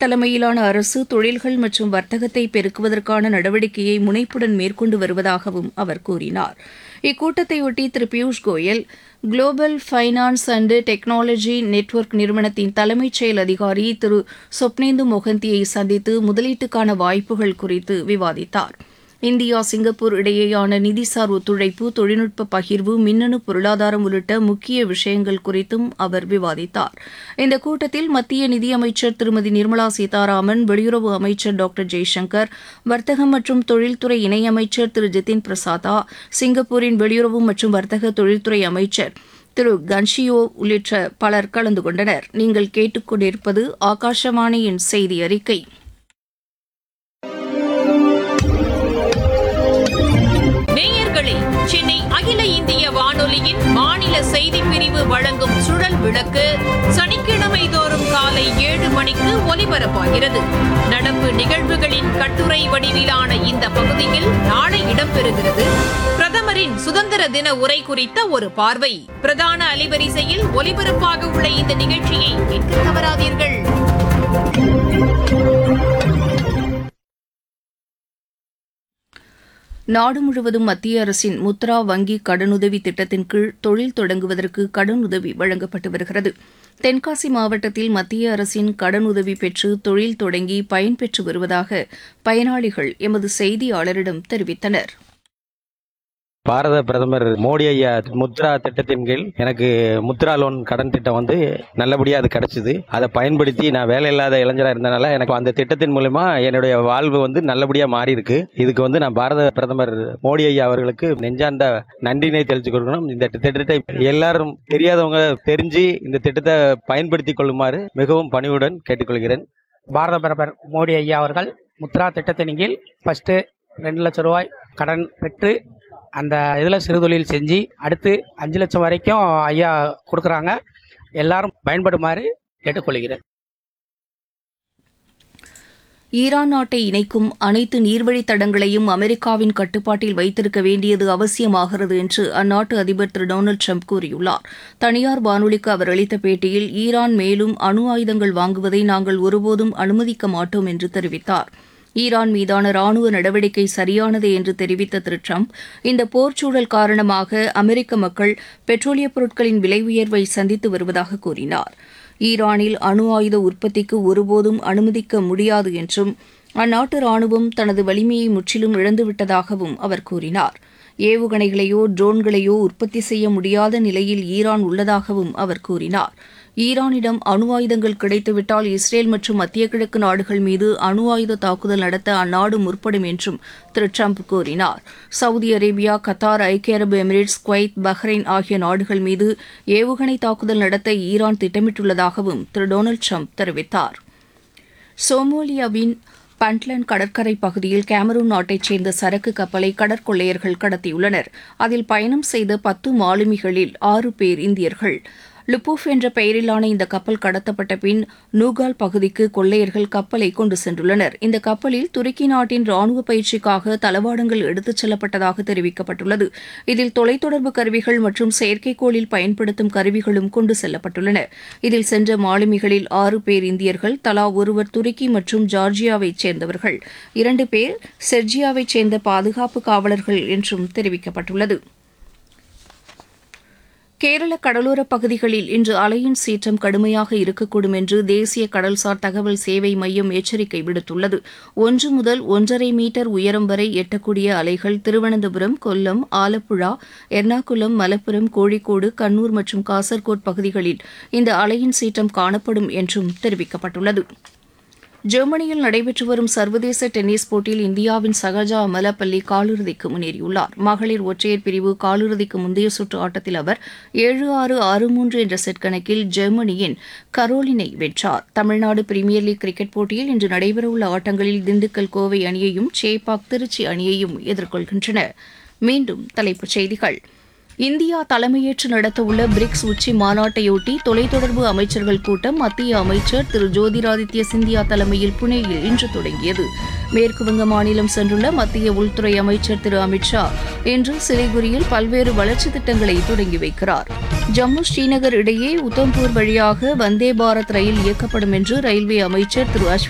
தலைமையிலான அரசு தொழில்கள் மற்றும் வர்த்தகத்தை பெருக்குவதற்கான நடவடிக்கையை முனைப்புடன் மேற்கொண்டு வருவதாகவும் அவர் கூறினார் இக்கூட்டத்தையொட்டி Thiru Piyush Goyal global finance and technology network நிறுவனத்தின் தலைமைச் செயல் அதிகாரி திரு சொப்னேந்து மொஹந்தியை சந்தித்து முதலீட்டுக்கான வாய்ப்புகள் குறித்து விவாதித்தார் இந்தியா சிங்கப்பூர் இடையேயான நிதிசார் ஒத்துழைப்பு தொழில்நுட்ப பகிர்வு மின்னணு பொருளாதாரம் உள்ளிட்ட முக்கிய விஷயங்கள் குறித்தும் அவர் விவாதித்தார் இந்த கூட்டத்தில் மத்திய நிதியமைச்சர் திருமதி நிர்மலா சீதாராமன் வெளியுறவு அமைச்சர் டாக்டர் ஜெய்சங்கர் வர்த்தகம் மற்றும் தொழில்துறை இணையமைச்சர் திரு ஜிதின் பிரசாதா சிங்கப்பூரின் வெளியுறவு மற்றும் வர்த்தக தொழில்துறை அமைச்சர் திரு கன்ஷியோ உள்ளிட்ட பலர் கலந்து கொண்டனர் நீங்கள் கேட்டுக்கொண்டிருப்பது ஆகாஷவாணியின் செய்தி அறிக்கை நேயர்களே சென்னை அகில இந்திய வானொலியின் மாநில செய்திப் பிரிவு வழங்கும் சுழல் விளக்கு சனிக்கிழமை தோறும் காலை ஏழு மணிக்கு ஒலிபரப்பாகிறது நடப்பு நிகழ்வுகளின் கட்டுரை வடிவிலான இந்த பகுதியில் நாளை இடம்பெறுகிறது பிரதமரின் சுதந்திர தின உரை குறித்த ஒரு பார்வை பிரதான அலைவரிசையில் ஒலிபரப்பாக உள்ள இந்த நிகழ்ச்சியை கேட்க தவறாதீர்கள் நாடு முழுவதும் மத்திய அரசின் முத்ரா வங்கி கடனுதவி திட்டத்தின் கீழ் தொழில் தொடங்குவதற்கு கடனுதவி வழங்கப்பட்டு வருகிறது தென்காசி மாவட்டத்தில் மத்திய அரசின் கடனுதவி பெற்று தொழில் தொடங்கி பயன்பெற்று வருவதாக பயனாளிகள் எமது செய்தியாளரிடம் தெரிவித்தனர் பாரத பிரதமர் மோடி ஐயா முத்ரா திட்டத்தின் கீழ் எனக்கு முத்ரா லோன் கடன் திட்டம் வந்து நல்லபடியாக அது கிடைச்சிது அதை பயன்படுத்தி நான் வேலை இல்லாத இளைஞராக இருந்தனால எனக்கு அந்த திட்டத்தின் மூலமா என்னுடைய வாழ்வு வந்து நல்லபடியாக மாறி இருக்கு இதுக்கு வந்து நான் பாரத பிரதமர் மோடி ஐயா அவர்களுக்கு நெஞ்சார்ந்த நன்றினை தெரிவித்துக் கொள்ளணும் இந்த திட்டத்தை எல்லாரும் தெரியாதவங்க தெரிஞ்சு இந்த திட்டத்தை பயன்படுத்திக் கொள்ளுமாறு மிகவும் பணிவுடன் கேட்டுக்கொள்கிறேன் பாரத பிரதமர் மோடி ஐயா அவர்கள் முத்ரா திட்டத்தின் கீழ் ஃபஸ்ட்டு ரெண்டு லட்சம் ரூபாய் கடன் பெற்று அந்த இதில் சிறுதொழில் செஞ்சு அடுத்து அஞ்சு லட்சம் வரைக்கும் ஐயா கொடுக்குறாங்க எல்லாரும் பயன்படுமாறு கேட்டுக்கொள்கிறேன் ஈரான் நாட்டை இணைக்கும் அனைத்து நீர்வழித் தடங்களையும் அமெரிக்காவின் கட்டுப்பாட்டில் வைத்திருக்க வேண்டியது அவசியமாகிறது என்று அந்நாட்டு அதிபர் திரு டொனால்டு ட்ரம்ப் கூறியுள்ளார் தனியார் வானொலிக்கு அவர் அளித்த பேட்டியில் ஈரான் மேலும் அணு ஆயுதங்கள் வாங்குவதை நாங்கள் ஒருபோதும் அனுமதிக்க மாட்டோம் என்று தெரிவித்தார் ஈரான் மீதான ராணுவ நடவடிக்கை சரியானதே என்று தெரிவித்த திரு ட்ரம்ப் இந்த போர்ச்சூழல் காரணமாக அமெரிக்க மக்கள் பெட்ரோலியப் பொருட்களின் விலை உயர்வை சந்தித்து வருவதாக கூறினார் ஈரானில் அணு ஆயுத உற்பத்திக்கு ஒருபோதும் அனுமதிக்க முடியாது என்றும் அந்நாட்டு ராணுவம் தனது வலிமையை முற்றிலும் இழந்துவிட்டதாகவும் அவர் கூறினார் ஏவுகணைகளையோ ட்ரோன்களையோ உற்பத்தி செய்ய முடியாத நிலையில் ஈரான் உள்ளதாகவும் அவர் கூறினார் ஈரானிடம் அணு ஆயுதங்கள் கிடைத்துவிட்டால் இஸ்ரேல் மற்றும் மத்திய கிழக்கு நாடுகள் மீது அணு ஆயுத தாக்குதல் நடத்த அந்நாடு முற்படும் என்றும் திரு ட்ரம்ப் கூறினார் சவுதி அரேபியா கத்தார் ஐக்கிய அரபு எமிரேட்ஸ் குவைத் பஹ்ரைன் ஆகிய நாடுகள் மீது ஏவுகணை தாக்குதல் நடத்த ஈரான் திட்டமிட்டுள்ளதாகவும் திரு டொனால்டு ட்ரம்ப் தெரிவித்தார் சோமாலியாவின் பண்ட்லன் கடற்கரை பகுதியில் கேமரூன் நாட்டைச் சேர்ந்த சரக்கு கப்பலை கடற்கொள்ளையர்கள் கடத்தியுள்ளனர் அதில் பயணம் செய்த பத்து மாலுமிகளில் ஆறு பேர் இந்தியர்கள் லுபூஃப் என்ற பெயரிலான இந்த கப்பல் கடத்தப்பட்ட பின் நூகால் பகுதிக்கு கொள்ளையர்கள் கப்பலை கொண்டு சென்றுள்ளனர் இந்த கப்பலில் துருக்கி நாட்டின் ராணுவ பயிற்சிக்காக தளவாடங்கள் எடுத்துச் செல்லப்பட்டதாக தெரிவிக்கப்பட்டுள்ளது இதில் தொலைத்தொடர்பு கருவிகள் மற்றும் செயற்கைக்கோளில் பயன்படுத்தும் கருவிகளும் கொண்டு செல்லப்பட்டுள்ளன இதில் சென்ற மாலுமிகளில் ஆறு பேர் இந்தியர்கள் தலா ஒருவர் துருக்கி மற்றும் ஜார்ஜியாவைச் சேர்ந்தவர்கள் இரண்டு பேர் செர்ஜியாவைச் சேர்ந்த பாதுகாப்பு காவலர்கள் என்றும் தெரிவிக்கப்பட்டுள்ளது கேரள கடலோரப் பகுதிகளில் இன்று அலையின் சீற்றம் கடுமையாக இருக்கக்கூடும் என்று தேசிய கடல்சார் தகவல் சேவை மையம் எச்சரிக்கை விடுத்துள்ளது ஒன்று முதல் ஒன்றரை மீட்டர் உயரம் வரை எட்டக்கூடிய அலைகள் திருவனந்தபுரம் கொல்லம் ஆலப்புழா எர்ணாகுளம் மலப்புரம் கோழிக்கோடு கண்ணூர் மற்றும் காசர்கோட் பகுதிகளில் இந்த அலையின் சீற்றம் காணப்படும் என்றும் தெரிவிக்கப்பட்டுள்ளது ஜெர்மனியில் நடைபெற்று வரும் சர்வதேச டென்னிஸ் போட்டியில் இந்தியாவின் சகஜா அமலப்பள்ளி காலிறுதிக்கு முன்னேறியுள்ளார் மகளிர் ஒற்றையர் பிரிவு காலிறுதிக்கு முந்தைய சுற்று ஆட்டத்தில் அவர் ஏழு ஆறு ஆறு மூன்று என்ற செட் கணக்கில் ஜெர்மனியின் கரோலினை வென்றார் தமிழ்நாடு பிரீமியர் லீக் கிரிக்கெட் போட்டியில் இன்று நடைபெறவுள்ள ஆட்டங்களில் திண்டுக்கல் கோவை அணியையும் சேப்பாக் திருச்சி அணியையும் எதிர்கொள்கின்றன மீண்டும் தலைப்புச் செய்திகள் இந்தியா தலைமையேற்று நடத்தவுள்ள பிரிக்ஸ் உச்சி மாநாட்டையொட்டி தொலைத்தொடர்பு அமைச்சர்கள் கூட்டம் மத்திய அமைச்சர் திரு ஜோதிராதித்ய சிந்தியா தலைமையில் புனேயில் இன்று தொடங்கியது மேற்குவங்க மாநிலம் சென்றுள்ள மத்திய உள்துறை அமைச்சர் திரு அமித்ஷா இன்று சிலிகுரியில் பல்வேறு வளர்ச்சித் திட்டங்களை தொடங்கி வைக்கிறார் ஜம்மு ஸ்ரீநகர் இடையே உத்தம்பூர் வழியாக வந்தே பாரத் ரயில் இயக்கப்படும் என்று ரயில்வே அமைச்சர் திரு அஸ்வினி